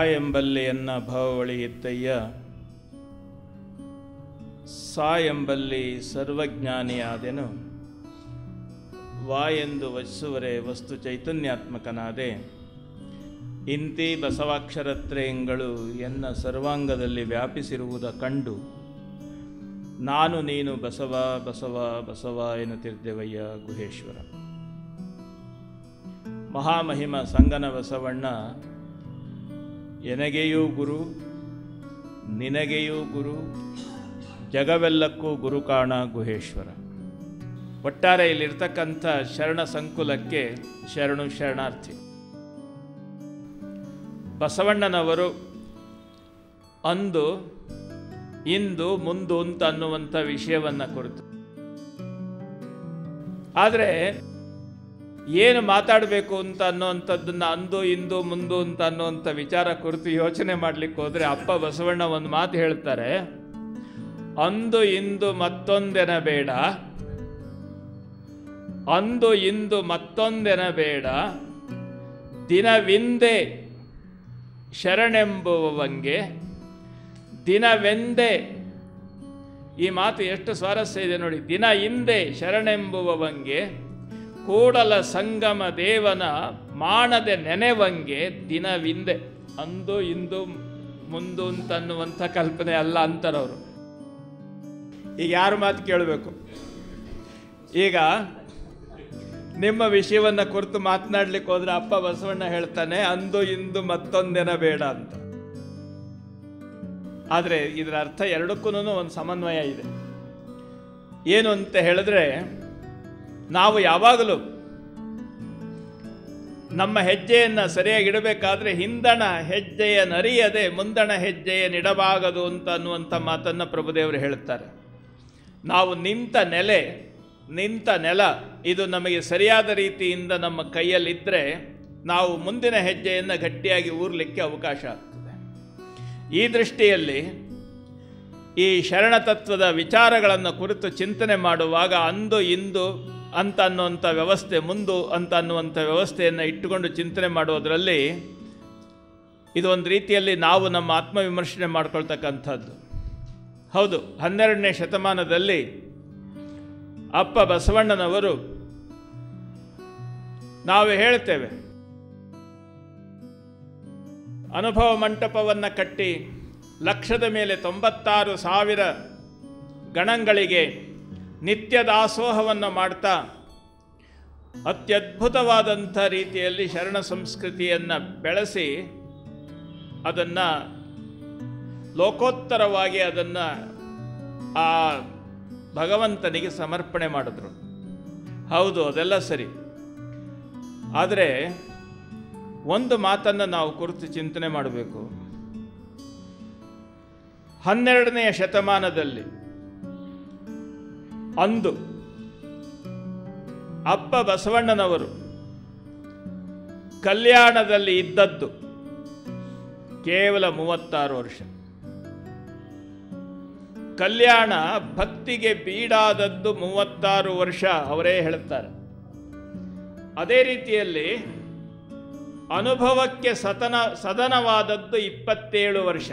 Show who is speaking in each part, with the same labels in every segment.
Speaker 1: ಎಂಬಲ್ಲಿಯನ್ನ ಭವಳಿ ಇದ್ದಯ್ಯ ಸಾ ಎಂಬಲ್ಲಿ ಸರ್ವಜ್ಞಾನಿಯಾದೆನು ವಾ ಎಂದು ವಚಿಸುವರೆ ವಸ್ತು ಚೈತನ್ಯಾತ್ಮಕನಾದೆ ಇಂತಿ ಬಸವಾಕ್ಷರತ್ರಯಗಳು ಎನ್ನ ಸರ್ವಾಂಗದಲ್ಲಿ ವ್ಯಾಪಿಸಿರುವುದ ಕಂಡು ನಾನು ನೀನು ಬಸವ ಬಸವ ಬಸವ ಎನ್ನುತ್ತಿದ್ದೆವಯ್ಯ ಗುಹೇಶ್ವರ ಮಹಾಮಹಿಮ ಸಂಗನ ಬಸವಣ್ಣ ಎನಗೆಯೂ ಗುರು ನಿನಗೆಯೂ ಗುರು ಜಗವೆಲ್ಲಕ್ಕೂ ಗುರು ಕಾಣ ಗುಹೇಶ್ವರ ಒಟ್ಟಾರೆ ಇಲ್ಲಿರ್ತಕ್ಕಂಥ ಶರಣ ಸಂಕುಲಕ್ಕೆ ಶರಣು ಶರಣಾರ್ಥಿ ಬಸವಣ್ಣನವರು ಅಂದು ಇಂದು ಮುಂದು ಅಂತ ಅನ್ನುವಂಥ ವಿಷಯವನ್ನು ಕುರಿತು ಆದರೆ ಏನು ಮಾತಾಡಬೇಕು ಅಂತ ಅನ್ನೋವಂಥದ್ದನ್ನು ಅಂದು ಇಂದು ಮುಂದು ಅಂತ ಅನ್ನೋವಂಥ ವಿಚಾರ ಕುರಿತು ಯೋಚನೆ ಮಾಡಲಿಕ್ಕೆ ಹೋದರೆ ಅಪ್ಪ ಬಸವಣ್ಣ ಒಂದು ಮಾತು ಹೇಳ್ತಾರೆ ಅಂದು ಇಂದು ಮತ್ತೊಂದೆನ ಬೇಡ ಅಂದು ಇಂದು ಮತ್ತೊಂದೆನ ಬೇಡ ದಿನವಿಂದೆ ಶರಣೆಂಬುವವಂಗೆ ದಿನವೆಂದೇ ಈ ಮಾತು ಎಷ್ಟು ಸ್ವಾರಸ್ಯ ಇದೆ ನೋಡಿ ದಿನ ಹಿಂದೆ ಶರಣೆಂಬುವವಂಗೆ ಕೂಡಲ ಸಂಗಮ ದೇವನ ಮಾಡದೆ ನೆನೆವಂಗೆ ದಿನವಿಂದೆ ಅಂದು ಇಂದು ಮುಂದು ಅಂತನ್ನುವಂಥ ಕಲ್ಪನೆ ಅಲ್ಲ ಅಂತಾರವರು ಈಗ ಯಾರು ಮಾತು ಕೇಳಬೇಕು ಈಗ ನಿಮ್ಮ ವಿಷಯವನ್ನು ಕುರಿತು ಮಾತನಾಡ್ಲಿಕ್ಕೆ ಹೋದ್ರೆ ಅಪ್ಪ ಬಸವಣ್ಣ ಹೇಳ್ತಾನೆ ಅಂದು ಇಂದು ಮತ್ತೊಂದಿನ ಬೇಡ ಅಂತ ಆದರೆ ಇದರ ಅರ್ಥ ಎರಡಕ್ಕೂ ಒಂದು ಸಮನ್ವಯ ಇದೆ ಏನು ಅಂತ ಹೇಳಿದ್ರೆ ನಾವು ಯಾವಾಗಲೂ ನಮ್ಮ ಹೆಜ್ಜೆಯನ್ನು ಸರಿಯಾಗಿ ಇಡಬೇಕಾದ್ರೆ ಹಿಂದಣ ಹೆಜ್ಜೆಯ ನರಿಯದೆ ಮುಂದಣ ಹೆಜ್ಜೆಯ ನಿಡಬಾಗದು ಅಂತ ಅನ್ನುವಂಥ ಮಾತನ್ನು ಪ್ರಭುದೇವರು ಹೇಳುತ್ತಾರೆ ನಾವು ನಿಂತ ನೆಲೆ ನಿಂತ ನೆಲ ಇದು ನಮಗೆ ಸರಿಯಾದ ರೀತಿಯಿಂದ ನಮ್ಮ ಕೈಯಲ್ಲಿದ್ದರೆ ನಾವು ಮುಂದಿನ ಹೆಜ್ಜೆಯನ್ನು ಗಟ್ಟಿಯಾಗಿ ಊರಲಿಕ್ಕೆ ಅವಕಾಶ ಆಗ್ತದೆ ಈ ದೃಷ್ಟಿಯಲ್ಲಿ ಈ ಶರಣತತ್ವದ ವಿಚಾರಗಳನ್ನು ಕುರಿತು ಚಿಂತನೆ ಮಾಡುವಾಗ ಅಂದು ಇಂದು ಅಂತ ಅನ್ನುವಂಥ ವ್ಯವಸ್ಥೆ ಮುಂದು ಅಂತ ಅನ್ನುವಂಥ ವ್ಯವಸ್ಥೆಯನ್ನು ಇಟ್ಟುಕೊಂಡು ಚಿಂತನೆ ಮಾಡೋದರಲ್ಲಿ ಇದು ಒಂದು ರೀತಿಯಲ್ಲಿ ನಾವು ನಮ್ಮ ಆತ್ಮವಿಮರ್ಶನೆ ಮಾಡ್ಕೊಳ್ತಕ್ಕಂಥದ್ದು ಹೌದು ಹನ್ನೆರಡನೇ ಶತಮಾನದಲ್ಲಿ ಅಪ್ಪ ಬಸವಣ್ಣನವರು ನಾವು ಹೇಳ್ತೇವೆ ಅನುಭವ ಮಂಟಪವನ್ನು ಕಟ್ಟಿ ಲಕ್ಷದ ಮೇಲೆ ತೊಂಬತ್ತಾರು ಸಾವಿರ ಗಣಗಳಿಗೆ ನಿತ್ಯ ದಾಸೋಹವನ್ನು ಮಾಡ್ತಾ ಅತ್ಯದ್ಭುತವಾದಂಥ ರೀತಿಯಲ್ಲಿ ಶರಣ ಸಂಸ್ಕೃತಿಯನ್ನು ಬೆಳೆಸಿ ಅದನ್ನು ಲೋಕೋತ್ತರವಾಗಿ ಅದನ್ನು ಆ ಭಗವಂತನಿಗೆ ಸಮರ್ಪಣೆ ಮಾಡಿದ್ರು ಹೌದು ಅದೆಲ್ಲ ಸರಿ ಆದರೆ ಒಂದು ಮಾತನ್ನು ನಾವು ಕುರಿತು ಚಿಂತನೆ ಮಾಡಬೇಕು ಹನ್ನೆರಡನೆಯ ಶತಮಾನದಲ್ಲಿ ಅಂದು ಅಪ್ಪ ಬಸವಣ್ಣನವರು ಕಲ್ಯಾಣದಲ್ಲಿ ಇದ್ದದ್ದು ಕೇವಲ ಮೂವತ್ತಾರು ವರ್ಷ ಕಲ್ಯಾಣ ಭಕ್ತಿಗೆ ಬೀಡಾದದ್ದು ಮೂವತ್ತಾರು ವರ್ಷ ಅವರೇ ಹೇಳುತ್ತಾರೆ ಅದೇ ರೀತಿಯಲ್ಲಿ ಅನುಭವಕ್ಕೆ ಸತನ ಸದನವಾದದ್ದು ಇಪ್ಪತ್ತೇಳು ವರ್ಷ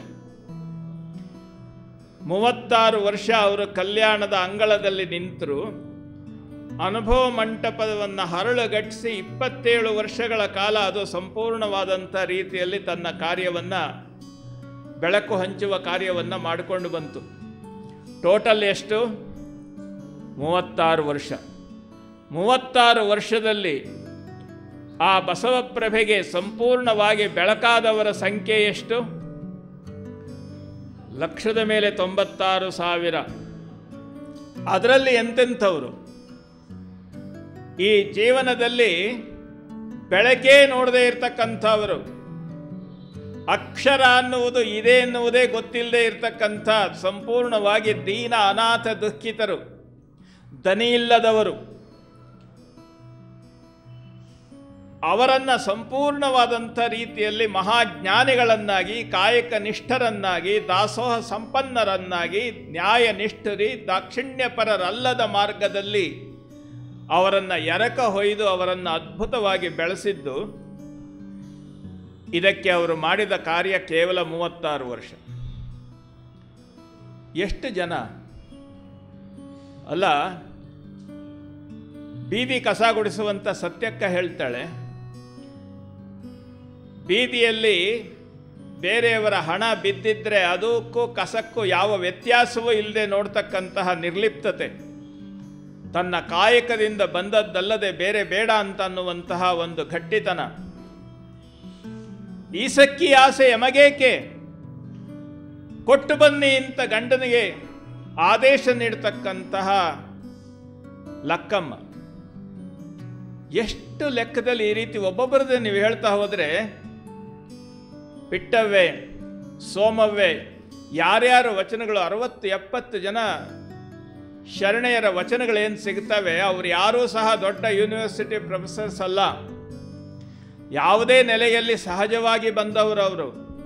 Speaker 1: ಮೂವತ್ತಾರು ವರ್ಷ ಅವರು ಕಲ್ಯಾಣದ ಅಂಗಳದಲ್ಲಿ ನಿಂತರು ಅನುಭವ ಮಂಟಪವನ್ನು ಹರಳುಗಟ್ಟಿಸಿ ಇಪ್ಪತ್ತೇಳು ವರ್ಷಗಳ ಕಾಲ ಅದು ಸಂಪೂರ್ಣವಾದಂಥ ರೀತಿಯಲ್ಲಿ ತನ್ನ ಕಾರ್ಯವನ್ನು ಬೆಳಕು ಹಂಚುವ ಕಾರ್ಯವನ್ನು ಮಾಡಿಕೊಂಡು ಬಂತು ಟೋಟಲ್ ಎಷ್ಟು ಮೂವತ್ತಾರು ವರ್ಷ ಮೂವತ್ತಾರು ವರ್ಷದಲ್ಲಿ ಆ ಬಸವಪ್ರಭೆಗೆ ಸಂಪೂರ್ಣವಾಗಿ ಬೆಳಕಾದವರ ಸಂಖ್ಯೆ ಎಷ್ಟು ಲಕ್ಷದ ಮೇಲೆ ತೊಂಬತ್ತಾರು ಸಾವಿರ ಅದರಲ್ಲಿ ಎಂತೆಂಥವರು ಈ ಜೀವನದಲ್ಲಿ ಬೆಳಕೇ ನೋಡದೇ ಇರತಕ್ಕಂಥವರು ಅಕ್ಷರ ಅನ್ನುವುದು ಇದೆ ಎನ್ನುವುದೇ ಗೊತ್ತಿಲ್ಲದೆ ಇರತಕ್ಕಂಥ ಸಂಪೂರ್ಣವಾಗಿ ದೀನ ಅನಾಥ ದುಃಖಿತರು ದನಿ ಇಲ್ಲದವರು ಅವರನ್ನು ಸಂಪೂರ್ಣವಾದಂಥ ರೀತಿಯಲ್ಲಿ ಮಹಾಜ್ಞಾನಿಗಳನ್ನಾಗಿ ಕಾಯಕ ನಿಷ್ಠರನ್ನಾಗಿ ದಾಸೋಹ ಸಂಪನ್ನರನ್ನಾಗಿ ನ್ಯಾಯ ನಿಷ್ಠರಿ ದಾಕ್ಷಿಣ್ಯಪರರಲ್ಲದ ಮಾರ್ಗದಲ್ಲಿ ಅವರನ್ನು ಎರಕ ಹೊಯ್ದು ಅವರನ್ನು ಅದ್ಭುತವಾಗಿ ಬೆಳೆಸಿದ್ದು ಇದಕ್ಕೆ ಅವರು ಮಾಡಿದ ಕಾರ್ಯ ಕೇವಲ ಮೂವತ್ತಾರು ವರ್ಷ ಎಷ್ಟು ಜನ ಅಲ್ಲ ಬೀದಿ ಕಸ ಗುಡಿಸುವಂಥ ಸತ್ಯಕ್ಕ ಹೇಳ್ತಾಳೆ ಬೀದಿಯಲ್ಲಿ ಬೇರೆಯವರ ಹಣ ಬಿದ್ದಿದ್ರೆ ಅದಕ್ಕೂ ಕಸಕ್ಕೂ ಯಾವ ವ್ಯತ್ಯಾಸವೂ ಇಲ್ಲದೆ ನೋಡ್ತಕ್ಕಂತಹ ನಿರ್ಲಿಪ್ತತೆ ತನ್ನ ಕಾಯಕದಿಂದ ಬಂದದ್ದಲ್ಲದೆ ಬೇರೆ ಬೇಡ ಅಂತ ಅನ್ನುವಂತಹ ಒಂದು ಗಟ್ಟಿತನ ಈಸಕ್ಕಿ ಆಸೆ ಎಮಗೇಕೆ ಕೊಟ್ಟು ಬನ್ನಿ ಅಂತ ಗಂಡನಿಗೆ ಆದೇಶ ನೀಡ್ತಕ್ಕಂತಹ ಲಕ್ಕಮ್ಮ ಎಷ್ಟು ಲೆಕ್ಕದಲ್ಲಿ ಈ ರೀತಿ ಒಬ್ಬೊಬ್ಬರದೇ ನೀವು ಹೇಳ್ತಾ ಹೋದರೆ ಪಿಟ್ಟವ್ವೆ ಸೋಮವ್ವೆ ಯಾರ್ಯಾರ ವಚನಗಳು ಅರವತ್ತು ಎಪ್ಪತ್ತು ಜನ ಶರಣೆಯರ ವಚನಗಳೇನು ಸಿಗ್ತವೆ ಅವ್ರು ಯಾರೂ ಸಹ ದೊಡ್ಡ ಯೂನಿವರ್ಸಿಟಿ ಪ್ರೊಫೆಸರ್ಸ್ ಅಲ್ಲ ಯಾವುದೇ ನೆಲೆಯಲ್ಲಿ ಸಹಜವಾಗಿ ಬಂದವರು ಅವರು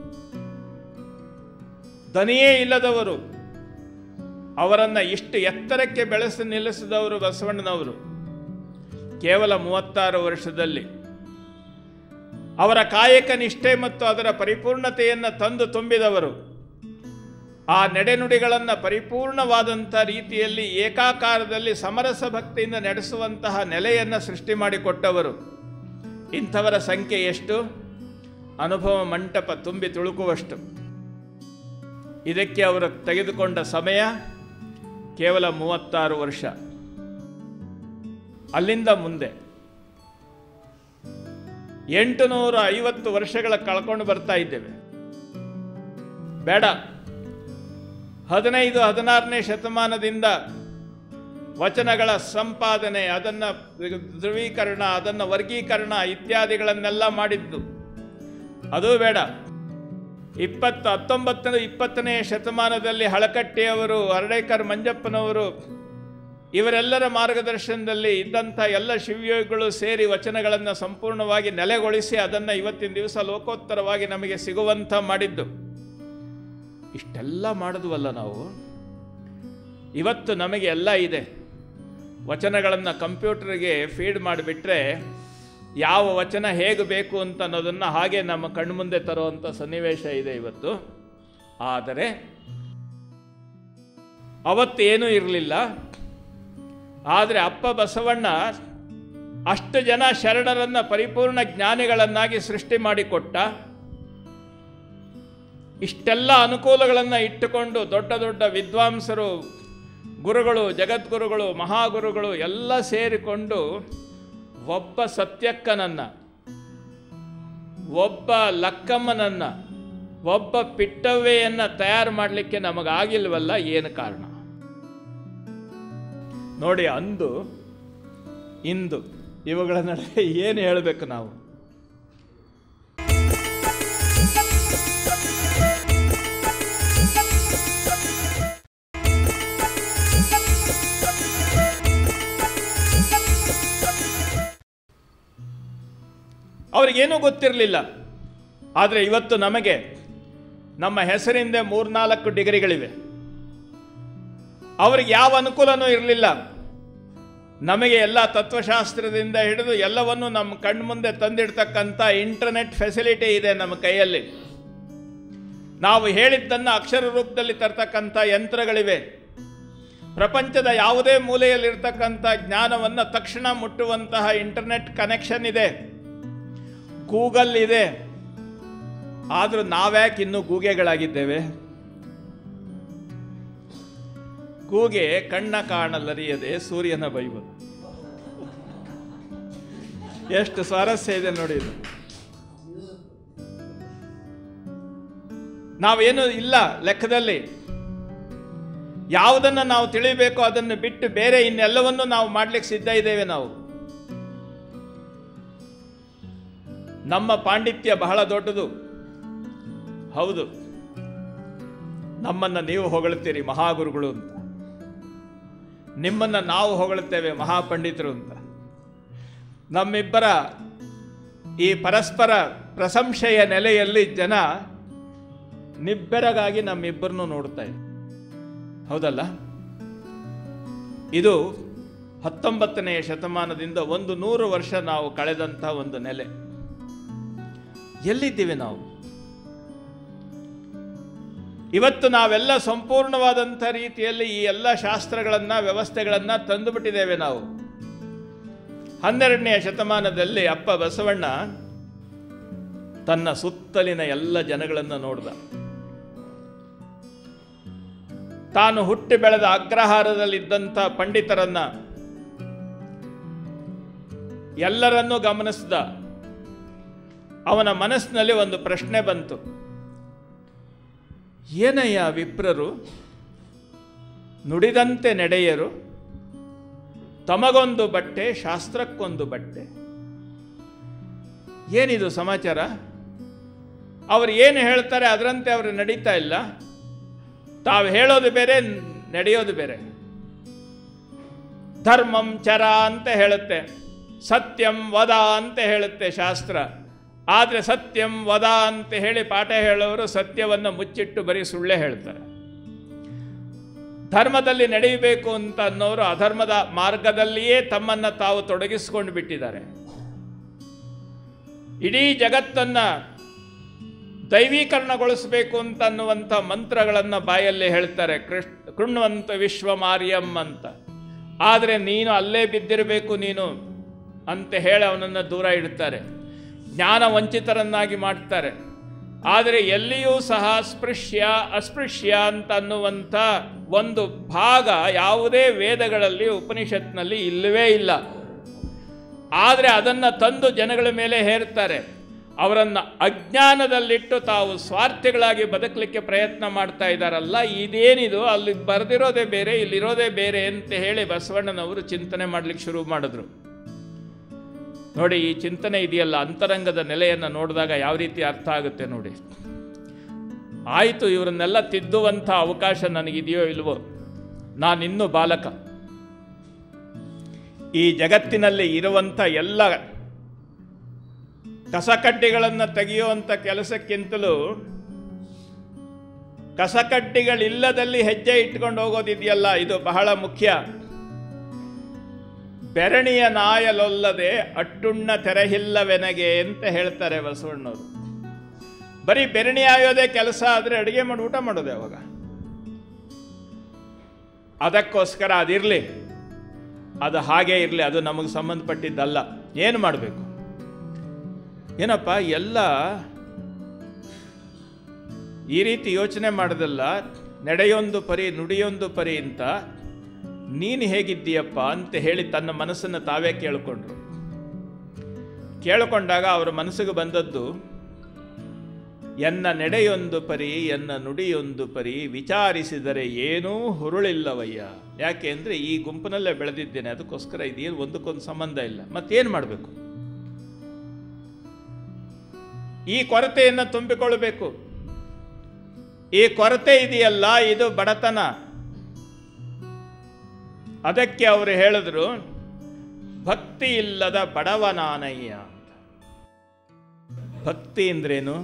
Speaker 1: ದನಿಯೇ ಇಲ್ಲದವರು ಅವರನ್ನು ಇಷ್ಟು ಎತ್ತರಕ್ಕೆ ಬೆಳೆಸಿ ನಿಲ್ಲಿಸಿದವರು ಬಸವಣ್ಣನವರು ಕೇವಲ ಮೂವತ್ತಾರು ವರ್ಷದಲ್ಲಿ ಅವರ ಕಾಯಕ ನಿಷ್ಠೆ ಮತ್ತು ಅದರ ಪರಿಪೂರ್ಣತೆಯನ್ನು ತಂದು ತುಂಬಿದವರು ಆ ನಡೆನುಡಿಗಳನ್ನು ಪರಿಪೂರ್ಣವಾದಂಥ ರೀತಿಯಲ್ಲಿ ಏಕಾಕಾರದಲ್ಲಿ ಸಮರಸ ಭಕ್ತಿಯಿಂದ ನಡೆಸುವಂತಹ ನೆಲೆಯನ್ನು ಸೃಷ್ಟಿ ಮಾಡಿಕೊಟ್ಟವರು ಇಂಥವರ ಸಂಖ್ಯೆ ಎಷ್ಟು ಅನುಭವ ಮಂಟಪ ತುಂಬಿ ತುಳುಕುವಷ್ಟು ಇದಕ್ಕೆ ಅವರು ತೆಗೆದುಕೊಂಡ ಸಮಯ ಕೇವಲ ಮೂವತ್ತಾರು ವರ್ಷ ಅಲ್ಲಿಂದ ಮುಂದೆ ಎಂಟು ನೂರ ಐವತ್ತು ವರ್ಷಗಳ ಕಳ್ಕೊಂಡು ಬರ್ತಾ ಇದ್ದೇವೆ ಬೇಡ ಹದಿನೈದು ಹದಿನಾರನೇ ಶತಮಾನದಿಂದ ವಚನಗಳ ಸಂಪಾದನೆ ಅದನ್ನು ಧ್ರುವೀಕರಣ ಅದನ್ನು ವರ್ಗೀಕರಣ ಇತ್ಯಾದಿಗಳನ್ನೆಲ್ಲ ಮಾಡಿದ್ದು ಅದು ಬೇಡ ಇಪ್ಪತ್ತು ಹತ್ತೊಂಬತ್ತನೇ ಇಪ್ಪತ್ತನೇ ಶತಮಾನದಲ್ಲಿ ಹಳಕಟ್ಟಿಯವರು ಅರಡೇಕರ್ ಮಂಜಪ್ಪನವರು ಇವರೆಲ್ಲರ ಮಾರ್ಗದರ್ಶನದಲ್ಲಿ ಇದ್ದಂಥ ಎಲ್ಲ ಶಿವಯೋಗಿಗಳು ಸೇರಿ ವಚನಗಳನ್ನು ಸಂಪೂರ್ಣವಾಗಿ ನೆಲೆಗೊಳಿಸಿ ಅದನ್ನು ಇವತ್ತಿನ ದಿವಸ ಲೋಕೋತ್ತರವಾಗಿ ನಮಗೆ ಸಿಗುವಂಥ ಮಾಡಿದ್ದು ಇಷ್ಟೆಲ್ಲ ಮಾಡಿದ್ವಲ್ಲ ನಾವು ಇವತ್ತು ನಮಗೆ ಎಲ್ಲ ಇದೆ ವಚನಗಳನ್ನು ಕಂಪ್ಯೂಟರ್ಗೆ ಫೀಡ್ ಮಾಡಿಬಿಟ್ರೆ ಯಾವ ವಚನ ಹೇಗೆ ಬೇಕು ಅಂತ ಅನ್ನೋದನ್ನು ಹಾಗೆ ನಮ್ಮ ಕಣ್ಮುಂದೆ ತರುವಂಥ ಸನ್ನಿವೇಶ ಇದೆ ಇವತ್ತು ಆದರೆ ಅವತ್ತೇನೂ ಇರಲಿಲ್ಲ ಆದರೆ ಅಪ್ಪ ಬಸವಣ್ಣ ಅಷ್ಟು ಜನ ಶರಣರನ್ನು ಪರಿಪೂರ್ಣ ಜ್ಞಾನಿಗಳನ್ನಾಗಿ ಸೃಷ್ಟಿ ಮಾಡಿಕೊಟ್ಟ ಇಷ್ಟೆಲ್ಲ ಅನುಕೂಲಗಳನ್ನು ಇಟ್ಟುಕೊಂಡು ದೊಡ್ಡ ದೊಡ್ಡ ವಿದ್ವಾಂಸರು ಗುರುಗಳು ಜಗದ್ಗುರುಗಳು ಮಹಾಗುರುಗಳು ಎಲ್ಲ ಸೇರಿಕೊಂಡು ಒಬ್ಬ ಸತ್ಯಕ್ಕನನ್ನು ಒಬ್ಬ ಲಕ್ಕಮ್ಮನನ್ನು ಒಬ್ಬ ಪಿಟ್ಟವ್ವೆಯನ್ನು ತಯಾರು ಮಾಡಲಿಕ್ಕೆ ನಮಗಾಗಿಲ್ವಲ್ಲ ಏನು ಕಾರಣ ನೋಡಿ ಅಂದು ಇಂದು ಇವುಗಳ ನಡುವೆ ಏನು ಹೇಳಬೇಕು ನಾವು ಅವ್ರಿಗೇನೂ ಗೊತ್ತಿರಲಿಲ್ಲ ಆದರೆ ಇವತ್ತು ನಮಗೆ ನಮ್ಮ ಹೆಸರಿಂದ ಮೂರ್ನಾಲ್ಕು ಡಿಗ್ರಿಗಳಿವೆ ಅವ್ರಿಗೆ ಯಾವ ಅನುಕೂಲನೂ ಇರಲಿಲ್ಲ ನಮಗೆ ಎಲ್ಲ ತತ್ವಶಾಸ್ತ್ರದಿಂದ ಹಿಡಿದು ಎಲ್ಲವನ್ನು ನಮ್ಮ ಕಣ್ಮುಂದೆ ತಂದಿಡ್ತಕ್ಕಂಥ ಇಂಟರ್ನೆಟ್ ಫೆಸಿಲಿಟಿ ಇದೆ ನಮ್ಮ ಕೈಯಲ್ಲಿ ನಾವು ಹೇಳಿದ್ದನ್ನು ಅಕ್ಷರ ರೂಪದಲ್ಲಿ ತರ್ತಕ್ಕಂಥ ಯಂತ್ರಗಳಿವೆ ಪ್ರಪಂಚದ ಯಾವುದೇ ಮೂಲೆಯಲ್ಲಿರ್ತಕ್ಕಂಥ ಜ್ಞಾನವನ್ನು ತಕ್ಷಣ ಮುಟ್ಟುವಂತಹ ಇಂಟರ್ನೆಟ್ ಕನೆಕ್ಷನ್ ಇದೆ ಗೂಗಲ್ ಇದೆ ಆದರೂ ನಾವ್ಯಾಕೆ ಇನ್ನೂ ಗೂಗೆಗಳಾಗಿದ್ದೇವೆ ಕೂಗೆ ಕಣ್ಣ ಕಾಣಲರಿಯದೆ ಸೂರ್ಯನ ಬೈಬಲ್ ಎಷ್ಟು ಸ್ವಾರಸ್ಯ ಇದೆ ನೋಡಿ ಇದು ನಾವೇನು ಇಲ್ಲ ಲೆಕ್ಕದಲ್ಲಿ ಯಾವುದನ್ನು ನಾವು ತಿಳಿಬೇಕೋ ಅದನ್ನು ಬಿಟ್ಟು ಬೇರೆ ಇನ್ನೆಲ್ಲವನ್ನು ನಾವು ಮಾಡ್ಲಿಕ್ಕೆ ಸಿದ್ಧ ಇದ್ದೇವೆ ನಾವು ನಮ್ಮ ಪಾಂಡಿತ್ಯ ಬಹಳ ದೊಡ್ಡದು ಹೌದು ನಮ್ಮನ್ನು ನೀವು ಹೊಗಳ್ತೀರಿ ಮಹಾಗುರುಗಳು ಅಂತ ನಿಮ್ಮನ್ನು ನಾವು ಹೊಗಳುತ್ತೇವೆ ಮಹಾಪಂಡಿತರು ಅಂತ ನಮ್ಮಿಬ್ಬರ ಈ ಪರಸ್ಪರ ಪ್ರಶಂಸೆಯ ನೆಲೆಯಲ್ಲಿ ಜನ ನಿಬ್ಬೆರಗಾಗಿ ನಮ್ಮಿಬ್ಬರನ್ನು ನೋಡ್ತಾ ಇದೆ ಹೌದಲ್ಲ ಇದು ಹತ್ತೊಂಬತ್ತನೆಯ ಶತಮಾನದಿಂದ ಒಂದು ನೂರು ವರ್ಷ ನಾವು ಕಳೆದಂಥ ಒಂದು ನೆಲೆ ಎಲ್ಲಿದ್ದೀವಿ ನಾವು ಇವತ್ತು ನಾವೆಲ್ಲ ಸಂಪೂರ್ಣವಾದಂಥ ರೀತಿಯಲ್ಲಿ ಈ ಎಲ್ಲ ಶಾಸ್ತ್ರಗಳನ್ನು ವ್ಯವಸ್ಥೆಗಳನ್ನು ತಂದುಬಿಟ್ಟಿದ್ದೇವೆ ನಾವು ಹನ್ನೆರಡನೆಯ ಶತಮಾನದಲ್ಲಿ ಅಪ್ಪ ಬಸವಣ್ಣ ತನ್ನ ಸುತ್ತಲಿನ ಎಲ್ಲ ಜನಗಳನ್ನು ನೋಡ್ದ ತಾನು ಹುಟ್ಟಿ ಬೆಳೆದ ಅಗ್ರಹಾರದಲ್ಲಿದ್ದಂಥ ಪಂಡಿತರನ್ನ ಎಲ್ಲರನ್ನೂ ಗಮನಿಸಿದ ಅವನ ಮನಸ್ಸಿನಲ್ಲಿ ಒಂದು ಪ್ರಶ್ನೆ ಬಂತು ಏನಯ್ಯ ವಿಪ್ರರು ನುಡಿದಂತೆ ನಡೆಯರು ತಮಗೊಂದು ಬಟ್ಟೆ ಶಾಸ್ತ್ರಕ್ಕೊಂದು ಬಟ್ಟೆ ಏನಿದು ಸಮಾಚಾರ ಅವರು ಏನು ಹೇಳ್ತಾರೆ ಅದರಂತೆ ಅವರು ನಡೀತಾ ಇಲ್ಲ ತಾವು ಹೇಳೋದು ಬೇರೆ ನಡೆಯೋದು ಬೇರೆ ಧರ್ಮಂ ಚರ ಅಂತ ಹೇಳುತ್ತೆ ಸತ್ಯಂ ವದ ಅಂತ ಹೇಳುತ್ತೆ ಶಾಸ್ತ್ರ ಆದರೆ ಸತ್ಯಂ ವದ ಅಂತ ಹೇಳಿ ಪಾಠ ಹೇಳೋರು ಸತ್ಯವನ್ನು ಮುಚ್ಚಿಟ್ಟು ಬರೀ ಸುಳ್ಳೇ ಹೇಳ್ತಾರೆ ಧರ್ಮದಲ್ಲಿ ನಡೆಯಬೇಕು ಅಂತ ಅನ್ನೋರು ಅಧರ್ಮದ ಮಾರ್ಗದಲ್ಲಿಯೇ ತಮ್ಮನ್ನು ತಾವು ತೊಡಗಿಸಿಕೊಂಡು ಬಿಟ್ಟಿದ್ದಾರೆ ಇಡೀ ಜಗತ್ತನ್ನು ದೈವೀಕರಣಗೊಳಿಸಬೇಕು ಅಂತ ಅನ್ನುವಂಥ ಮಂತ್ರಗಳನ್ನು ಬಾಯಲ್ಲಿ ಹೇಳ್ತಾರೆ ಕೃಷ್ಣ ಕೃಣ್ವಂತ ವಿಶ್ವಮಾರ್ಯಂ ಅಂತ ಆದರೆ ನೀನು ಅಲ್ಲೇ ಬಿದ್ದಿರಬೇಕು ನೀನು ಅಂತ ಹೇಳಿ ಅವನನ್ನು ದೂರ ಇಡ್ತಾರೆ ಜ್ಞಾನ ವಂಚಿತರನ್ನಾಗಿ ಮಾಡ್ತಾರೆ ಆದರೆ ಎಲ್ಲಿಯೂ ಸಹ ಸ್ಪೃಶ್ಯ ಅಸ್ಪೃಶ್ಯ ಅಂತ ಅನ್ನುವಂಥ ಒಂದು ಭಾಗ ಯಾವುದೇ ವೇದಗಳಲ್ಲಿ ಉಪನಿಷತ್ನಲ್ಲಿ ಇಲ್ಲವೇ ಇಲ್ಲ ಆದರೆ ಅದನ್ನು ತಂದು ಜನಗಳ ಮೇಲೆ ಹೇರ್ತಾರೆ ಅವರನ್ನು ಅಜ್ಞಾನದಲ್ಲಿಟ್ಟು ತಾವು ಸ್ವಾರ್ಥಿಗಳಾಗಿ ಬದುಕಲಿಕ್ಕೆ ಪ್ರಯತ್ನ ಮಾಡ್ತಾ ಇದ್ದಾರಲ್ಲ ಇದೇನಿದು ಅಲ್ಲಿ ಬರೆದಿರೋದೇ ಬೇರೆ ಇಲ್ಲಿರೋದೇ ಬೇರೆ ಅಂತ ಹೇಳಿ ಬಸವಣ್ಣನವರು ಚಿಂತನೆ ಮಾಡಲಿಕ್ಕೆ ಶುರು ಮಾಡಿದ್ರು ನೋಡಿ ಈ ಚಿಂತನೆ ಇದೆಯಲ್ಲ ಅಂತರಂಗದ ನೆಲೆಯನ್ನು ನೋಡಿದಾಗ ಯಾವ ರೀತಿ ಅರ್ಥ ಆಗುತ್ತೆ ನೋಡಿ ಆಯಿತು ಇವರನ್ನೆಲ್ಲ ತಿದ್ದುವಂಥ ಅವಕಾಶ ನನಗಿದೆಯೋ ಇಲ್ವೋ ನಾನಿನ್ನೂ ಬಾಲಕ ಈ ಜಗತ್ತಿನಲ್ಲಿ ಇರುವಂಥ ಎಲ್ಲ ಕಸಕಡ್ಡಿಗಳನ್ನು ತೆಗೆಯುವಂಥ ಕೆಲಸಕ್ಕಿಂತಲೂ ಕಸಕಡ್ಡಿಗಳಿಲ್ಲದಲ್ಲಿ ಹೆಜ್ಜೆ ಇಟ್ಕೊಂಡು ಹೋಗೋದಿದೆಯಲ್ಲ ಇದು ಬಹಳ ಮುಖ್ಯ ಬೆರಣಿಯ ನಾಯಲೊಲ್ಲದೆ ಅಟ್ಟುಣ್ಣ ತೆರಹಿಲ್ಲವೆನಗೆ ಅಂತ ಹೇಳ್ತಾರೆ ಬಸವಣ್ಣವರು ಬರೀ ಬೆರಣಿ ಆಯೋದೇ ಕೆಲಸ ಆದರೆ ಅಡುಗೆ ಮಾಡಿ ಊಟ ಮಾಡೋದು ಯಾವಾಗ ಅದಕ್ಕೋಸ್ಕರ ಅದಿರಲಿ ಅದು ಹಾಗೇ ಇರಲಿ ಅದು ನಮಗೆ ಸಂಬಂಧಪಟ್ಟಿದ್ದಲ್ಲ ಏನು ಮಾಡಬೇಕು ಏನಪ್ಪ ಎಲ್ಲ ಈ ರೀತಿ ಯೋಚನೆ ಮಾಡೋದಲ್ಲ ನಡೆಯೊಂದು ಪರಿ ನುಡಿಯೊಂದು ಪರಿ ಅಂತ ನೀನು ಹೇಗಿದ್ದೀಯಪ್ಪ ಅಂತ ಹೇಳಿ ತನ್ನ ಮನಸ್ಸನ್ನು ತಾವೇ ಕೇಳಿಕೊಂಡ್ರು ಕೇಳಿಕೊಂಡಾಗ ಅವರ ಮನಸ್ಸಿಗೆ ಬಂದದ್ದು ಎನ್ನ ನಡೆಯೊಂದು ಪರಿ ಎನ್ನ ನುಡಿಯೊಂದು ಪರಿ ವಿಚಾರಿಸಿದರೆ ಏನೂ ಹುರುಳಿಲ್ಲವಯ್ಯ ಯಾಕೆ ಅಂದರೆ ಈ ಗುಂಪಿನಲ್ಲೇ ಬೆಳೆದಿದ್ದೇನೆ ಅದಕ್ಕೋಸ್ಕರ ಇದೇನು ಒಂದಕ್ಕೊಂದು ಸಂಬಂಧ ಇಲ್ಲ ಮತ್ತೇನು ಮಾಡಬೇಕು ಈ ಕೊರತೆಯನ್ನು ತುಂಬಿಕೊಳ್ಳಬೇಕು ಈ ಕೊರತೆ ಇದೆಯಲ್ಲ ಇದು ಬಡತನ ಅದಕ್ಕೆ ಅವರು ಹೇಳಿದ್ರು ಭಕ್ತಿ ಇಲ್ಲದ ಬಡವನಾನಯ್ಯ ಅಂತ ಭಕ್ತಿ ಅಂದ್ರೇನು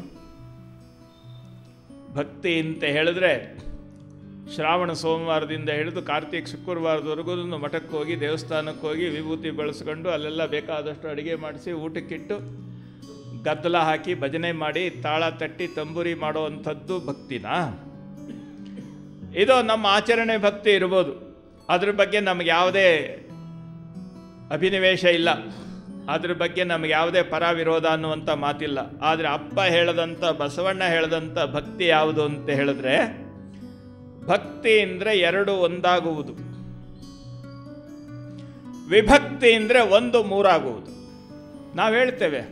Speaker 1: ಭಕ್ತಿ ಅಂತ ಹೇಳಿದ್ರೆ ಶ್ರಾವಣ ಸೋಮವಾರದಿಂದ ಹಿಡಿದು ಕಾರ್ತಿಕ್ ಶುಕ್ರವಾರದವರೆಗೂ ಮಠಕ್ಕೆ ಹೋಗಿ ದೇವಸ್ಥಾನಕ್ಕೆ ಹೋಗಿ ವಿಭೂತಿ ಬೆಳೆಸ್ಕೊಂಡು ಅಲ್ಲೆಲ್ಲ ಬೇಕಾದಷ್ಟು ಅಡುಗೆ ಮಾಡಿಸಿ ಊಟಕ್ಕಿಟ್ಟು ಗದ್ದಲ ಹಾಕಿ ಭಜನೆ ಮಾಡಿ ತಾಳ ತಟ್ಟಿ ತಂಬೂರಿ ಮಾಡೋ ಅಂಥದ್ದು ಭಕ್ತಿನಾ ಇದು ನಮ್ಮ ಆಚರಣೆ ಭಕ್ತಿ ಇರ್ಬೋದು ಅದ್ರ ಬಗ್ಗೆ ನಮಗೆ ಯಾವುದೇ ಅಭಿನಿವೇಶ ಇಲ್ಲ ಅದ್ರ ಬಗ್ಗೆ ನಮಗೆ ಯಾವುದೇ ಪರ ವಿರೋಧ ಅನ್ನುವಂಥ ಮಾತಿಲ್ಲ ಆದರೆ ಅಪ್ಪ ಹೇಳದಂಥ ಬಸವಣ್ಣ ಹೇಳದಂಥ ಭಕ್ತಿ ಯಾವುದು ಅಂತ ಹೇಳಿದ್ರೆ ಭಕ್ತಿ ಅಂದರೆ ಎರಡು ಒಂದಾಗುವುದು ವಿಭಕ್ತಿ ಅಂದರೆ ಒಂದು ಮೂರಾಗುವುದು ನಾವು ಹೇಳ್ತೇವೆ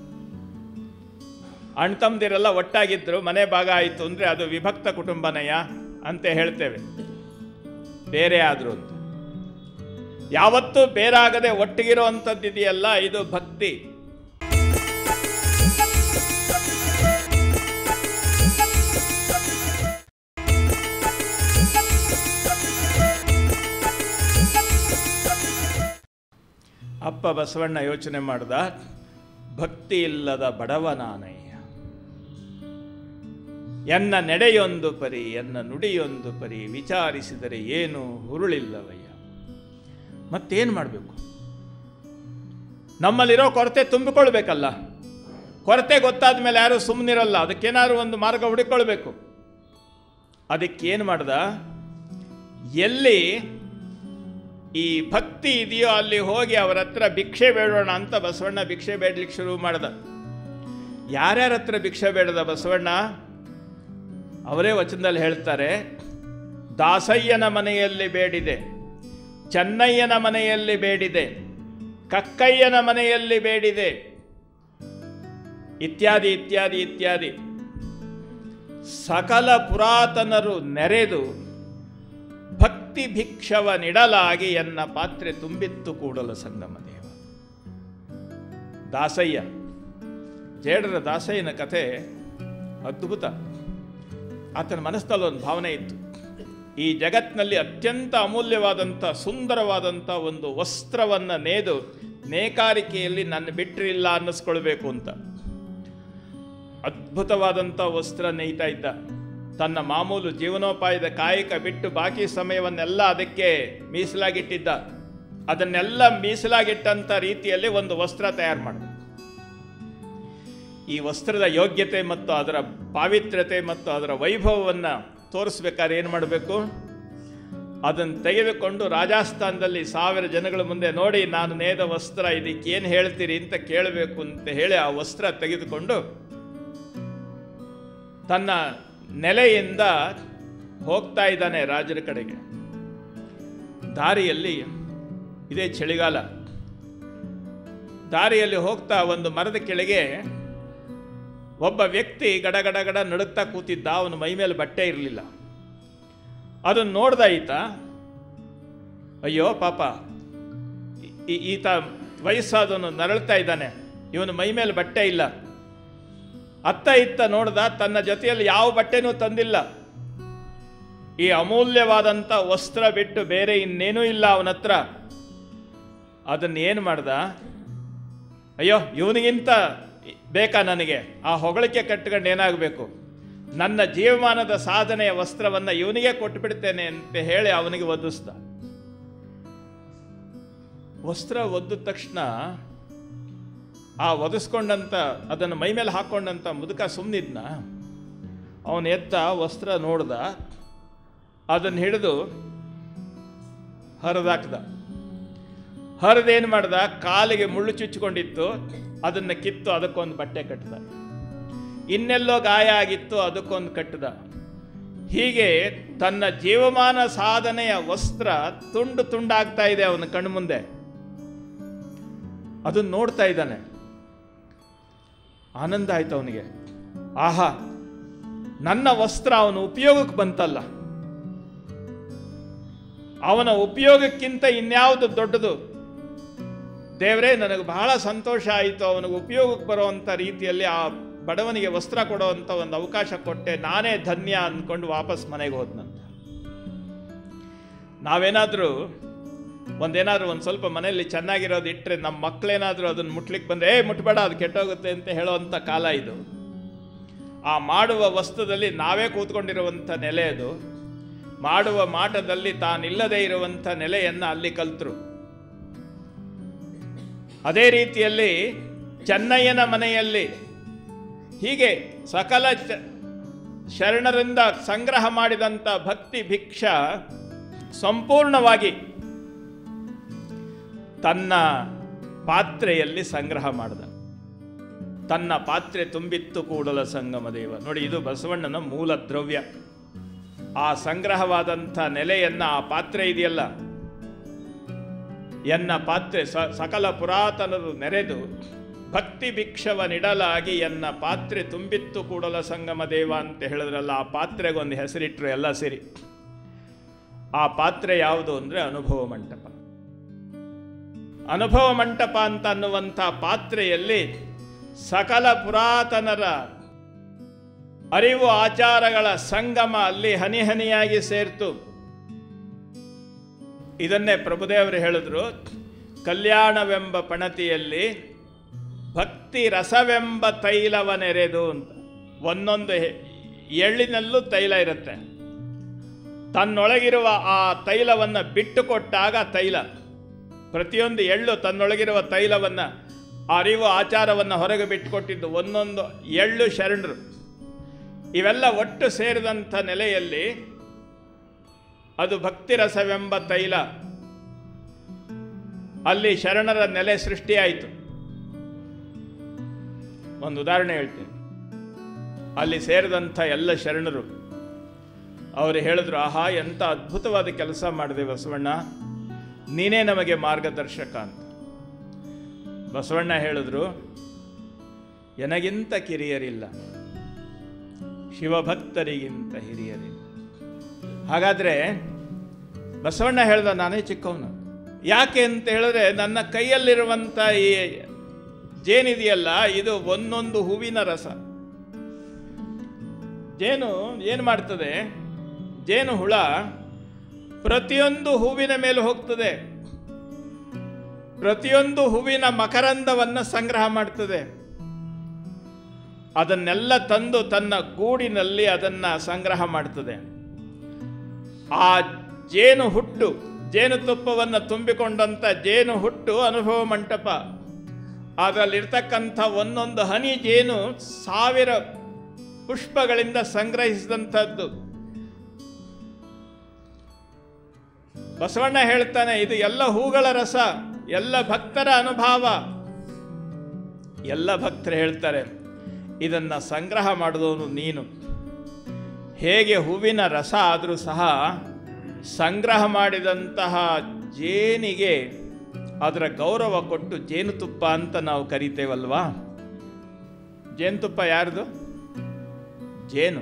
Speaker 1: ಅಣ್ತಮ್ದಿರೆಲ್ಲ ಒಟ್ಟಾಗಿದ್ದರು ಮನೆ ಭಾಗ ಆಯಿತು ಅಂದರೆ ಅದು ವಿಭಕ್ತ ಕುಟುಂಬನಯ್ಯ ಅಂತ ಹೇಳ್ತೇವೆ ಬೇರೆ ಆದರು ಅಂತ ಯಾವತ್ತೂ ಬೇರಾಗದೆ ಒಟ್ಟಿಗಿರೋ ಇದೆಯಲ್ಲ ಇದು ಭಕ್ತಿ ಅಪ್ಪ ಬಸವಣ್ಣ ಯೋಚನೆ ಮಾಡ್ದ ಭಕ್ತಿ ಇಲ್ಲದ ಬಡವನಾನಯ್ಯ ಎನ್ನ ನಡೆಯೊಂದು ಪರಿ ಎನ್ನ ನುಡಿಯೊಂದು ಪರಿ ವಿಚಾರಿಸಿದರೆ ಏನು ಹುರುಳಿಲ್ಲವಯ್ಯ ಮತ್ತೇನು ಮಾಡಬೇಕು ನಮ್ಮಲ್ಲಿರೋ ಕೊರತೆ ತುಂಬಿಕೊಳ್ಬೇಕಲ್ಲ ಕೊರತೆ ಗೊತ್ತಾದ ಮೇಲೆ ಯಾರು ಸುಮ್ಮನಿರಲ್ಲ ಅದಕ್ಕೇನಾದ್ರು ಒಂದು ಮಾರ್ಗ ಹುಡುಕೊಳ್ಬೇಕು ಅದಕ್ಕೇನು ಮಾಡ್ದ ಎಲ್ಲಿ ಈ ಭಕ್ತಿ ಇದೆಯೋ ಅಲ್ಲಿ ಹೋಗಿ ಅವರ ಹತ್ರ ಭಿಕ್ಷೆ ಬೇಡೋಣ ಅಂತ ಬಸವಣ್ಣ ಭಿಕ್ಷೆ ಬೇಡಲಿಕ್ಕೆ ಶುರು ಮಾಡ್ದ ಯಾರ್ಯಾರ ಹತ್ರ ಭಿಕ್ಷೆ ಬೇಡದ ಬಸವಣ್ಣ ಅವರೇ ವಚನದಲ್ಲಿ ಹೇಳ್ತಾರೆ ದಾಸಯ್ಯನ ಮನೆಯಲ್ಲಿ ಬೇಡಿದೆ ಚೆನ್ನಯ್ಯನ ಮನೆಯಲ್ಲಿ ಬೇಡಿದೆ ಕಕ್ಕಯ್ಯನ ಮನೆಯಲ್ಲಿ ಬೇಡಿದೆ ಇತ್ಯಾದಿ ಇತ್ಯಾದಿ ಇತ್ಯಾದಿ ಸಕಲ ಪುರಾತನರು ನೆರೆದು ಭಕ್ತಿ ಭಿಕ್ಷವ ನಿಡಲಾಗಿ ಎನ್ನ ಪಾತ್ರೆ ತುಂಬಿತ್ತು ಕೂಡಲ ಸಂಗಮ ದೇವ ದಾಸಯ್ಯ ಜೇಡರ ದಾಸಯ್ಯನ ಕಥೆ ಅದ್ಭುತ ಆತನ ಮನಸ್ಸಲ್ಲಿ ಒಂದು ಭಾವನೆ ಇತ್ತು ಈ ಜಗತ್ತಿನಲ್ಲಿ ಅತ್ಯಂತ ಅಮೂಲ್ಯವಾದಂಥ ಸುಂದರವಾದಂಥ ಒಂದು ವಸ್ತ್ರವನ್ನು ನೇದು ನೇಕಾರಿಕೆಯಲ್ಲಿ ನನ್ನ ಬಿಟ್ಟರಿಲ್ಲ ಅನ್ನಿಸ್ಕೊಳ್ಬೇಕು ಅಂತ ಅದ್ಭುತವಾದಂಥ ವಸ್ತ್ರ ನೇಯ್ತಾ ಇದ್ದ ತನ್ನ ಮಾಮೂಲು ಜೀವನೋಪಾಯದ ಕಾಯಕ ಬಿಟ್ಟು ಬಾಕಿ ಸಮಯವನ್ನೆಲ್ಲ ಅದಕ್ಕೆ ಮೀಸಲಾಗಿಟ್ಟಿದ್ದ ಅದನ್ನೆಲ್ಲ ಮೀಸಲಾಗಿಟ್ಟಂಥ ರೀತಿಯಲ್ಲಿ ಒಂದು ವಸ್ತ್ರ ತಯಾರು ಮಾಡಿದ ಈ ವಸ್ತ್ರದ ಯೋಗ್ಯತೆ ಮತ್ತು ಅದರ ಪಾವಿತ್ರ್ಯತೆ ಮತ್ತು ಅದರ ವೈಭವವನ್ನು ತೋರಿಸ್ಬೇಕಾದ್ರೆ ಏನು ಮಾಡಬೇಕು ಅದನ್ನು ತೆಗೆದುಕೊಂಡು ರಾಜಸ್ಥಾನದಲ್ಲಿ ಸಾವಿರ ಜನಗಳ ಮುಂದೆ ನೋಡಿ ನಾನು ನೇದ ವಸ್ತ್ರ ಇದಕ್ಕೆ ಏನು ಹೇಳ್ತೀರಿ ಅಂತ ಕೇಳಬೇಕು ಅಂತ ಹೇಳಿ ಆ ವಸ್ತ್ರ ತೆಗೆದುಕೊಂಡು ತನ್ನ ನೆಲೆಯಿಂದ ಹೋಗ್ತಾ ಇದ್ದಾನೆ ರಾಜರ ಕಡೆಗೆ ದಾರಿಯಲ್ಲಿ ಇದೇ ಚಳಿಗಾಲ ದಾರಿಯಲ್ಲಿ ಹೋಗ್ತಾ ಒಂದು ಮರದ ಕೆಳಗೆ ಒಬ್ಬ ವ್ಯಕ್ತಿ ಗಡ ಗಡ ಗಡ ನಡುತ್ತಾ ಕೂತಿದ್ದ ಅವನ ಮೈ ಮೇಲೆ ಬಟ್ಟೆ ಇರಲಿಲ್ಲ ಅದನ್ನು ನೋಡ್ದ ಈತ ಅಯ್ಯೋ ಪಾಪ ಈ- ಈತ ವಯಸ್ಸಾದವನು ನರಳ್ತಾ ಇದ್ದಾನೆ ಇವನು ಮೈ ಮೇಲೆ ಬಟ್ಟೆ ಇಲ್ಲ ಅತ್ತ ಇತ್ತ ನೋಡ್ದ ತನ್ನ ಜೊತೆಯಲ್ಲಿ ಯಾವ ಬಟ್ಟೆನೂ ತಂದಿಲ್ಲ ಈ ಅಮೂಲ್ಯವಾದಂಥ ವಸ್ತ್ರ ಬಿಟ್ಟು ಬೇರೆ ಇನ್ನೇನೂ ಇಲ್ಲ ಅವನ ಹತ್ರ ಅದನ್ನು ಏನು ಮಾಡ್ದ ಅಯ್ಯೋ ಇವನಿಗಿಂತ ಬೇಕಾ ನನಗೆ ಆ ಹೊಗಳಿಕೆ ಕಟ್ಕೊಂಡು ಏನಾಗಬೇಕು ನನ್ನ ಜೀವಮಾನದ ಸಾಧನೆಯ ವಸ್ತ್ರವನ್ನು ಇವನಿಗೆ ಕೊಟ್ಟುಬಿಡ್ತೇನೆ ಅಂತ ಹೇಳಿ ಅವನಿಗೆ ಒದಿಸ್ದ ವಸ್ತ್ರ ಒದ್ದ ತಕ್ಷಣ ಆ ಒದಿಸ್ಕೊಂಡಂತ ಅದನ್ನು ಮೈ ಮೇಲೆ ಹಾಕ್ಕೊಂಡಂತ ಮುದುಕ ಸುಮ್ಮನಿದ್ನ ಅವನ ಎತ್ತ ವಸ್ತ್ರ ನೋಡ್ದ ಅದನ್ನು ಹಿಡಿದು ಹರಿದಾಕ್ದ ಹರಿದೇನು ಮಾಡ್ದ ಕಾಲಿಗೆ ಮುಳ್ಳು ಚುಚ್ಕೊಂಡಿತ್ತು ಅದನ್ನು ಕಿತ್ತು ಅದಕ್ಕೊಂದು ಬಟ್ಟೆ ಕಟ್ಟಿದ ಇನ್ನೆಲ್ಲೋ ಗಾಯ ಆಗಿತ್ತು ಅದಕ್ಕೊಂದು ಕಟ್ಟಿದ ಹೀಗೆ ತನ್ನ ಜೀವಮಾನ ಸಾಧನೆಯ ವಸ್ತ್ರ ತುಂಡು ತುಂಡಾಗ್ತಾ ಇದೆ ಅವನ ಕಣ್ಮುಂದೆ ಅದನ್ನು ನೋಡ್ತಾ ಇದ್ದಾನೆ ಆನಂದ ಆಯ್ತು ಅವನಿಗೆ ಆಹಾ ನನ್ನ ವಸ್ತ್ರ ಅವನ ಉಪಯೋಗಕ್ಕೆ ಬಂತಲ್ಲ ಅವನ ಉಪಯೋಗಕ್ಕಿಂತ ಇನ್ಯಾವುದು ದೊಡ್ಡದು ದೇವರೇ ನನಗೆ ಬಹಳ ಸಂತೋಷ ಆಯಿತು ಅವನಿಗೆ ಉಪಯೋಗಕ್ಕೆ ಬರುವಂಥ ರೀತಿಯಲ್ಲಿ ಆ ಬಡವನಿಗೆ ವಸ್ತ್ರ ಕೊಡುವಂಥ ಒಂದು ಅವಕಾಶ ಕೊಟ್ಟೆ ನಾನೇ ಧನ್ಯ ಅಂದ್ಕೊಂಡು ವಾಪಸ್ ಮನೆಗೆ ಹೋದ್ನಂತ ನಾವೇನಾದರೂ ಒಂದೇನಾದ್ರೂ ಒಂದು ಸ್ವಲ್ಪ ಮನೆಯಲ್ಲಿ ಚೆನ್ನಾಗಿರೋದು ಇಟ್ಟರೆ ನಮ್ಮ ಮಕ್ಕಳೇನಾದರೂ ಅದನ್ನು ಮುಟ್ಲಿಕ್ಕೆ ಬಂದರೆ ಏ ಮುಟ್ಬೇಡ ಅದು ಕೆಟ್ಟೋಗುತ್ತೆ ಅಂತ ಹೇಳೋವಂಥ ಕಾಲ ಇದು ಆ ಮಾಡುವ ವಸ್ತುದಲ್ಲಿ ನಾವೇ ಕೂತ್ಕೊಂಡಿರುವಂಥ ನೆಲೆ ಅದು ಮಾಡುವ ಮಾಟದಲ್ಲಿ ತಾನಿಲ್ಲದೆ ಇರುವಂಥ ನೆಲೆಯನ್ನು ಅಲ್ಲಿ ಕಲ್ತರು ಅದೇ ರೀತಿಯಲ್ಲಿ ಚೆನ್ನಯ್ಯನ ಮನೆಯಲ್ಲಿ ಹೀಗೆ ಸಕಲ ಚ ಶರಣರಿಂದ ಸಂಗ್ರಹ ಮಾಡಿದಂಥ ಭಕ್ತಿ ಭಿಕ್ಷ ಸಂಪೂರ್ಣವಾಗಿ ತನ್ನ ಪಾತ್ರೆಯಲ್ಲಿ ಸಂಗ್ರಹ ಮಾಡಿದ ತನ್ನ ಪಾತ್ರೆ ತುಂಬಿತ್ತು ಕೂಡಲ ಸಂಗಮ ದೇವ ನೋಡಿ ಇದು ಬಸವಣ್ಣನ ಮೂಲ ದ್ರವ್ಯ ಆ ಸಂಗ್ರಹವಾದಂಥ ನೆಲೆಯನ್ನ ಆ ಪಾತ್ರೆ ಇದೆಯಲ್ಲ ಎನ್ನ ಪಾತ್ರೆ ಸ ಸಕಲ ಪುರಾತನರು ನೆರೆದು ಭಕ್ತಿ ಭಿಕ್ಷವ ನಿಡಲಾಗಿ ಎನ್ನ ಪಾತ್ರೆ ತುಂಬಿತ್ತು ಕೂಡಲ ಸಂಗಮ ದೇವ ಅಂತ ಹೇಳಿದ್ರಲ್ಲ ಆ ಪಾತ್ರೆಗೊಂದು ಹೆಸರಿಟ್ರು ಎಲ್ಲ ಸೇರಿ ಆ ಪಾತ್ರೆ ಯಾವುದು ಅಂದರೆ ಅನುಭವ ಮಂಟಪ ಅನುಭವ ಮಂಟಪ ಅಂತ ಅನ್ನುವಂಥ ಪಾತ್ರೆಯಲ್ಲಿ ಸಕಲ ಪುರಾತನರ ಅರಿವು ಆಚಾರಗಳ ಸಂಗಮ ಅಲ್ಲಿ ಹನಿ ಹನಿಯಾಗಿ ಸೇರ್ತು ಇದನ್ನೇ ಪ್ರಭುದೇವರು ಹೇಳಿದ್ರು ಕಲ್ಯಾಣವೆಂಬ ಪಣತಿಯಲ್ಲಿ ಭಕ್ತಿ ರಸವೆಂಬ ತೈಲವ ನೆರೆದು ಅಂತ ಒಂದೊಂದು ಹೆ- ಎಳ್ಳಿನಲ್ಲೂ ತೈಲ ಇರುತ್ತೆ ತನ್ನೊಳಗಿರುವ ಆ ತೈಲವನ್ನು ಬಿಟ್ಟು ಕೊಟ್ಟಾಗ ತೈಲ ಪ್ರತಿಯೊಂದು ಎಳ್ಳು ತನ್ನೊಳಗಿರುವ ತೈಲವನ್ನು ಅರಿವು ಆಚಾರವನ್ನು ಹೊರಗೆ ಬಿಟ್ಟುಕೊಟ್ಟಿದ್ದು ಒಂದೊಂದು ಎಳ್ಳು ಶರಣರು ಇವೆಲ್ಲ ಒಟ್ಟು ಸೇರಿದಂಥ ನೆಲೆಯಲ್ಲಿ ಅದು ಭಕ್ತಿರಸವೆಂಬ ತೈಲ ಅಲ್ಲಿ ಶರಣರ ನೆಲೆ ಸೃಷ್ಟಿಯಾಯಿತು ಒಂದು ಉದಾಹರಣೆ ಹೇಳ್ತೀನಿ ಅಲ್ಲಿ ಸೇರಿದಂಥ ಎಲ್ಲ ಶರಣರು ಅವರು ಹೇಳಿದ್ರು ಆಹಾ ಎಂಥ ಅದ್ಭುತವಾದ ಕೆಲಸ ಮಾಡಿದೆ ಬಸವಣ್ಣ ನೀನೇ ನಮಗೆ ಮಾರ್ಗದರ್ಶಕ ಅಂತ ಬಸವಣ್ಣ ಹೇಳಿದ್ರು ಎನಗಿಂತ ಕಿರಿಯರಿಲ್ಲ ಶಿವಭಕ್ತರಿಗಿಂತ ಹಿರಿಯರಿಲ್ಲ ಹಾಗಾದರೆ ಬಸವಣ್ಣ ಹೇಳ್ದ ನಾನೇ ಚಿಕ್ಕವನು ಯಾಕೆ ಅಂತ ಹೇಳಿದ್ರೆ ನನ್ನ ಕೈಯಲ್ಲಿರುವಂಥ ಈ ಜೇನಿದೆಯಲ್ಲ ಇದು ಒಂದೊಂದು ಹೂವಿನ ರಸ ಜೇನು ಏನು ಮಾಡ್ತದೆ ಜೇನು ಹುಳ ಪ್ರತಿಯೊಂದು ಹೂವಿನ ಮೇಲೆ ಹೋಗ್ತದೆ ಪ್ರತಿಯೊಂದು ಹೂವಿನ ಮಕರಂದವನ್ನು ಸಂಗ್ರಹ ಮಾಡ್ತದೆ ಅದನ್ನೆಲ್ಲ ತಂದು ತನ್ನ ಗೂಡಿನಲ್ಲಿ ಅದನ್ನು ಸಂಗ್ರಹ ಮಾಡ್ತದೆ ಆ ಜೇನು ಹುಟ್ಟು ಜೇನುತುಪ್ಪವನ್ನು ತುಂಬಿಕೊಂಡಂಥ ಜೇನು ಹುಟ್ಟು ಅನುಭವ ಮಂಟಪ ಅದರಲ್ಲಿರ್ತಕ್ಕಂಥ ಒಂದೊಂದು ಹನಿ ಜೇನು ಸಾವಿರ ಪುಷ್ಪಗಳಿಂದ ಸಂಗ್ರಹಿಸಿದಂಥದ್ದು ಬಸವಣ್ಣ ಹೇಳ್ತಾನೆ ಇದು ಎಲ್ಲ ಹೂಗಳ ರಸ ಎಲ್ಲ ಭಕ್ತರ ಅನುಭವ ಎಲ್ಲ ಭಕ್ತರು ಹೇಳ್ತಾರೆ ಇದನ್ನು ಸಂಗ್ರಹ ಮಾಡಿದವನು ನೀನು ಹೇಗೆ ಹೂವಿನ ರಸ ಆದರೂ ಸಹ ಸಂಗ್ರಹ ಮಾಡಿದಂತಹ ಜೇನಿಗೆ ಅದರ ಗೌರವ ಕೊಟ್ಟು ಜೇನುತುಪ್ಪ ಅಂತ ನಾವು ಕರಿತೇವಲ್ವಾ ಜೇನುತುಪ್ಪ ಯಾರ್ದು ಜೇನು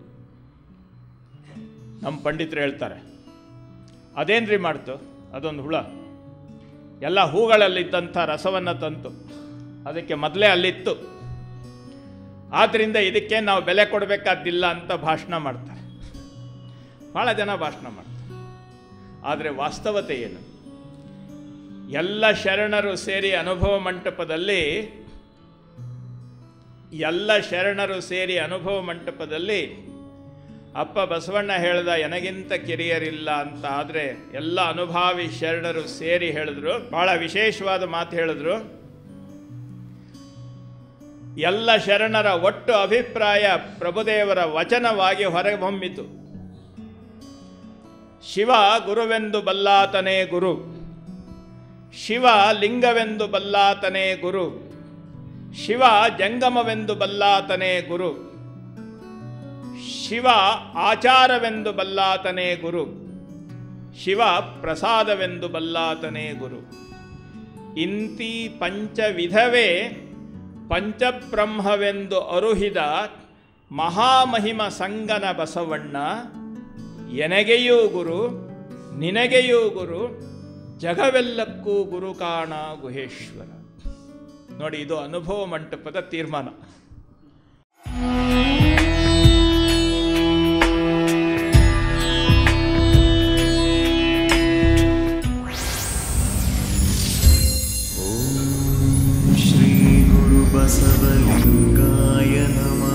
Speaker 1: ನಮ್ಮ ಪಂಡಿತರು ಹೇಳ್ತಾರೆ ಅದೇನ್ರಿ ಮಾಡ್ತು ಅದೊಂದು ಹುಳ ಎಲ್ಲ ಹೂಗಳಲ್ಲಿದ್ದಂಥ ರಸವನ್ನು ತಂತು ಅದಕ್ಕೆ ಮೊದಲೇ ಅಲ್ಲಿತ್ತು ಆದ್ದರಿಂದ ಇದಕ್ಕೆ ನಾವು ಬೆಲೆ ಕೊಡಬೇಕಾದ್ದಿಲ್ಲ ಅಂತ ಭಾಷಣ ಮಾಡ್ತಾರೆ ಭಾಳ ಜನ ಭಾಷಣ ಮಾಡ್ತಾರೆ ಆದರೆ ವಾಸ್ತವತೆ ಏನು ಎಲ್ಲ ಶರಣರು ಸೇರಿ ಅನುಭವ ಮಂಟಪದಲ್ಲಿ ಎಲ್ಲ ಶರಣರು ಸೇರಿ ಅನುಭವ ಮಂಟಪದಲ್ಲಿ ಅಪ್ಪ ಬಸವಣ್ಣ ಹೇಳ್ದ ಎನಗಿಂತ ಕಿರಿಯರಿಲ್ಲ ಅಂತ ಆದರೆ ಎಲ್ಲ ಅನುಭಾವಿ ಶರಣರು ಸೇರಿ ಹೇಳಿದ್ರು ಬಹಳ ವಿಶೇಷವಾದ ಮಾತು ಹೇಳಿದ್ರು ಎಲ್ಲ ಶರಣರ ಒಟ್ಟು ಅಭಿಪ್ರಾಯ ಪ್ರಭುದೇವರ ವಚನವಾಗಿ ಹೊರಹೊಮ್ಮಿತು ಶಿವ ಗುರುವೆಂದು ಬಲ್ಲಾತನೇ ಗುರು ಶಿವ ಲಿಂಗವೆಂದು ಬಲ್ಲಾತನೇ ಗುರು ಶಿವ ಜಂಗಮವೆಂದು ಬಲ್ಲಾತನೇ ಗುರು ಶಿವ ಆಚಾರವೆಂದು ಬಲ್ಲಾತನೇ ಗುರು ಶಿವ ಪ್ರಸಾದವೆಂದು ಬಲ್ಲಾತನೇ ಗುರು ಇಂತಿ ಪಂಚವಿಧವೇ ಪಂಚಬ್ರಹ್ಮವೆಂದು ಅರುಹಿದ ಮಹಾಮಹಿಮ ಸಂಗನ ಬಸವಣ್ಣ ಎನಗೆಯೂ ಗುರು ನಿನಗೆಯೂ ಗುರು ಜಗವೆಲ್ಲಕ್ಕೂ ಗುರು ಕಾಣ ಗುಹೇಶ್ವರ ನೋಡಿ ಇದು ಅನುಭವ ಮಂಟಪದ ತೀರ್ಮಾನ
Speaker 2: श्रीगुरुबसवलिङ्गाय नमः